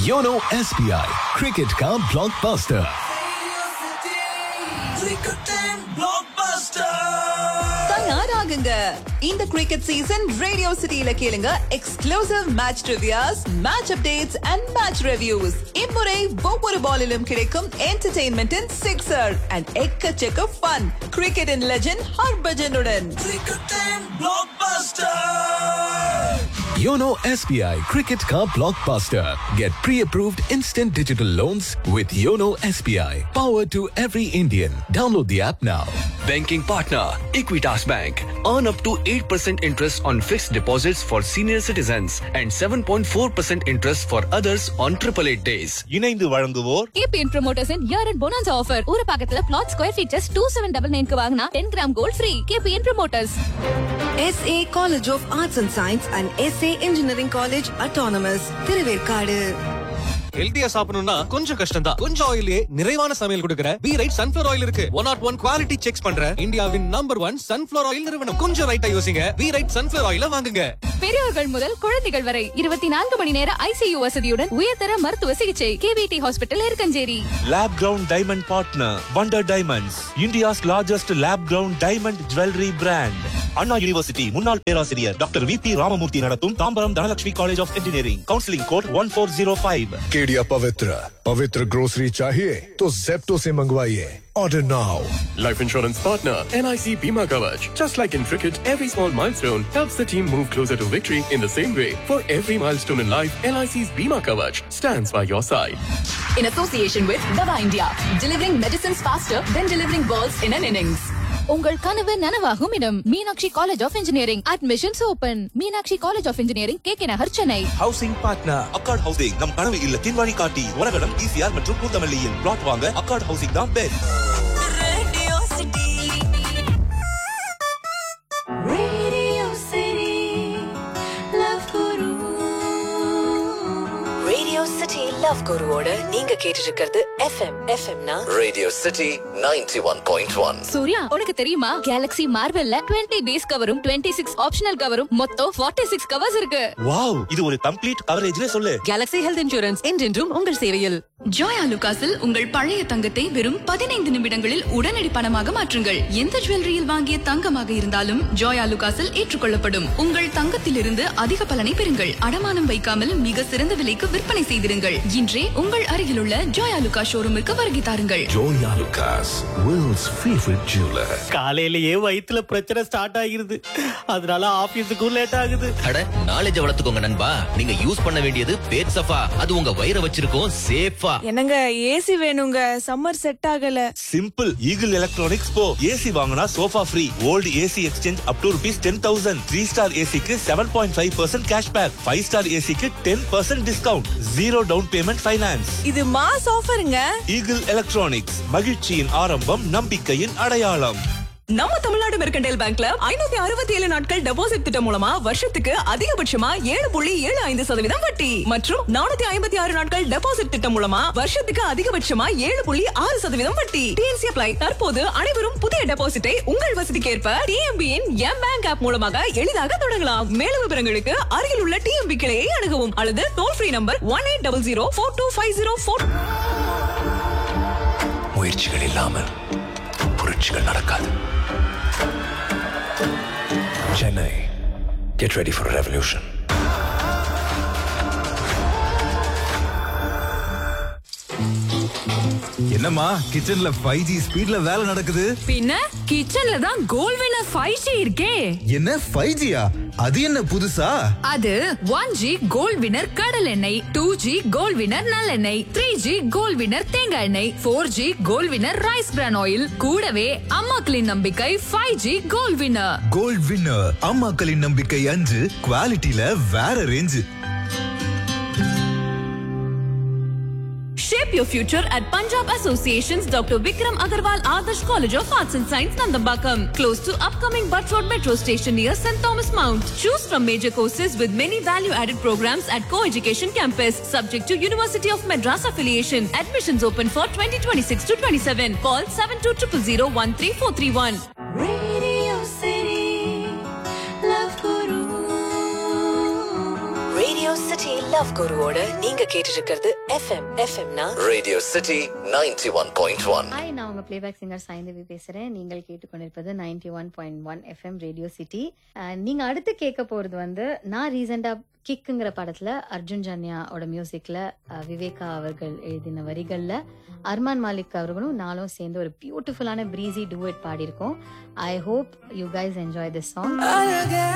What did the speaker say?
YONO SBI cricket का blockbuster தயாராகுங்க இந்த கிரிக்கெட் சீசன் ரேடியோ சிட்டியில கேளுங்க exclusive match reviews match updates and match reviews இம்முறை ஒவ்வொரு பாலிலும் கிடைக்கும் என்டர்டெயின்மெண்டின் சிக்ஸர் அண்ட் எக்கச்சக்க ஃபன் கிரிக்கெட்டின் லெஜெண்ட் ஹர்பஜனுடன் योनो एसबीआई क्रिकेट का blockbuster get pre approved instant digital loans with YONO SBI powered to every Indian. Download the app now. Banking partner Equitas Bank. Earn up to 8% interest on fixed deposits for senior citizens and 7.4% interest for others on 888 days. இணைந்து வழங்குவோர் KPN promoters year and bonus offer ஒரு பக்கத்துல flat square features two seven double நைன்க்கு வாங்கினா ten gram gold free KPN promoters SA College of Arts and Science and SA Engineering College Autonomous Thiruverkadu ஹெல்தியா சாப்பிடணும்னா கொஞ்சம் கஷ்டம் தான் கொஞ்சம் ஆயிலே நிறைவான சமையல் கொடுக்கிற பி ரைட் சன்ஃபிளவர் ஆயில் இருக்கு one not one quality checks பண்ற இந்தியாவின் நம்பர் ஒன் சன்ஃபிளவர் ஆயில் நிறுவனம் கொஞ்சம் ரைட்டா யோசிங்க பி ரைட் சன்ஃபிளவர் ஆயில வாங்குங்க பெரியவர்கள் முதல் குழந்தைகள் வரை இருபத்தி நான்கு மணி நேர ஐசியு வசதியுடன் உயர்தர மருத்துவ சிகிச்சை KVT hospital Irukkancheri lab grown diamond partner wonder diamonds India's largest lab grown diamond jewellery brand Anna university முன்னாள் பேராசிரியர் டாக்டர் வி பி ராமமூர்த்தி நடத்தும் Tambaram Dhanalakshmi college of engineering counselling code one four zero five Kedia पवित्र पवित्र ग्रोसरी चाहिए तो जेप्टो से मंगवाइए order now Life insurance partner NIC Bima Kavach. Just like in cricket, every small milestone helps the team move closer to victory in the same way. For every milestone in life, NIC's Bima Kavach stands by your side. in association with Dava India, delivering medicines faster than delivering balls in an innings. உங்கள் கனவு நனவாகும் இடம் Meenakshi college of engineering admissions open Meenakshi college of engineering K K Nagar Chennai housing partner Accord housing நம் கனவு இல்லத்தின் வழிகாட்டி உலகம் ECR மற்றும் பூந்தமல்லியில் பிளாட் வாங்க அக்கார்ட் ஹவுசிங் தான் பெஸ்ட் ரேடியோ சிட்டி லவ் குருவோட நீங்க கேட்டு இருக்கிறது எஃப்எம் எஃப்எம்னா Radio City 91.1. சூர்யா உனக்கு தெரியுமா கேலக்ஸி மார்வெல்ல 20 பேஸ் கவரும் 26 சிக்ஸ் ஆப்ஷனல் கவரும் மொத்தம் 46 சிக்ஸ் கவர்ஸ் இருக்கு வாவ் இது ஒரு கம்ப்ளீட் கவரேஜ்ல சொல்லு கேலக்ஸி ஹெல்த் இன்சூரன்ஸ் என்றென்றும் உங்கள் சேவையில் ஜோயா லுகாஸில் உங்கள் பழைய தங்கத்தை வெறும் பதினைந்து நிமிடங்களில் உடனடி பணமாக மாற்றுங்கள் எந்த ஜுவல்லரியில் வாங்கிய தங்கமாக இருந்தாலும் ஜோயா லுகாஸில் ஏற்றுக்கொள்ளப்படும் உங்கள் தங்கத்திலிருந்து அதிக பலனை பெறுங்கள் அடமானம் வைக்காமல் மிக சிறந்த விலைக்கு விற்பனை செய்திருங்கள் இன்றே உங்கள் அருகிலுள்ள ஜோயா லுகா ஷோரூமுக்கு வருகை தாருங்கள் Joya Lucas, world's favorite jeweler. காலையிலேயே வயித்துல பிரச்சனை ஸ்டார்ட் ஆகிருது அதனால ஆபீஸுக்கும் லேட் ஆகுது அட நாலேஜ் வளர்த்துக்கோங்க நண்பா நீங்க யூஸ் பண்ண வேண்டியது பேட் சஃபா அது உங்க வயிறை வச்சிருக்கோம் சேஃபா என்னங்க ஏசி வேணுங்க சம்மர் செட் ஆகல சிம்பிள் ஈகிள் எலக்ட்ரானிக்ஸ் போ ஏசி வாங்கினா sofa free old AC exchange up to rupees ten thousand three star ஏசிக்கு seven point five percent cash back five star ஏசிக்கு ten percent discount zero down payment finance இது mass ஆஃபருங்க Eagle electronics மகிழ்ச்சியின் ஆரம்பம் நம்பிக்கையின் அடையாளம் நம்ம தமிழ்நாடு மெர்கண்டைல் பேங்க்ல ஐநூத்தி அறுபத்தி ஏழு நாட்கள் டெபாசிட் திட்டம் மூலமா வருஷத்துக்கு அதிகபட்சமா ஏழு புள்ளி ஏழு ஐந்து சதவீதம் வட்டி மற்றும் நானூத்தி ஐம்பத்தி ஆறு நாட்கள் டெபாசிட் திட்டம் மூலமா வருஷத்துக்கு அதிகபட்சமா ஏழு புள்ளி ஆறு சதவீதம் வட்டி டிஎன்சி அப்ளை தற்போது அனைவரும் புதிய டெபாசிட்டை உங்கள் வசதிக்கேற்ப டிஎம்பியின் எம் பேங்க் ஆப் மூலமாக எளிதாக தொடங்கலாம் மேலும் விவரங்களுக்கு அருகில் உள்ள டிஎம்பி கிளையை அணுகவும் அல்லது toll free number one eight double zero four two five zero four முயற்சிகள் இல்லாமல் புரட்சிகள் நடக்காது Chennai get ready for revolution என்னம்மா கிச்சன்ல ஃபைவ் ஜி ஸ்பீட்ல வேலை நடக்குது பின்ன கிச்சன்ல தான் கோல் வினர் ஃபைவ் ஜி இருக்கே என்ன ஃபைவ் ஜியா அது என்ன புதுசா அது ஒன் ஜி கோல்ட் வினர் கடல் எண்ணெய் டூ ஜி கோல்ட் வினர் நல்லெண்ணெய் த்ரீ ஜி கோல்ட் வினர் தேங்காய் எண்ணெய் four G gold winner rice bran oil கூடவே அம்மாக்களின் நம்பிக்கை five G gold winner gold winner அம்மாக்களின் நம்பிக்கை அஞ்சு குவாலிட்டியில வேற range Shape your future at Punjab Association's Dr. Vikram Agarwal Adarsh College of Arts and Science, Nandambakam, close to upcoming Butt Road Metro Station near St. Thomas Mount. Choose from major courses with many value-added programs at Co-Education Campus, subject to University of Madras affiliation. Admissions open for 2026 to 27. Call 7200 Radio City Love Guru Radio City love குருவோட நீங்க கேட்டு இருக்கிறது FM எஃப்எம்னா Radio City 91.1. Hi நான் உங்க playback singer Saindhavi பேசுறேன் நீங்கள் கேட்டுக்கொண்டிருப்பது ninety one point one FM radio city நீங்க அடுத்து கேட்க போறது வந்து நான் ரீசெண்டா கிக்குங்கிற படத்துல அர்ஜுன் ஜன்யாவோட மியூசிக்ல அஹ், விவேகா அவர்கள் எழுதின வரிகள்ல அர்மான் மாலிக் அவர்களும் நானும் சேர்ந்து ஒரு பியூட்டிஃபுல்லான பிரீசி டூவெட் பாடியிருக்கோம் I hope you guys enjoy this song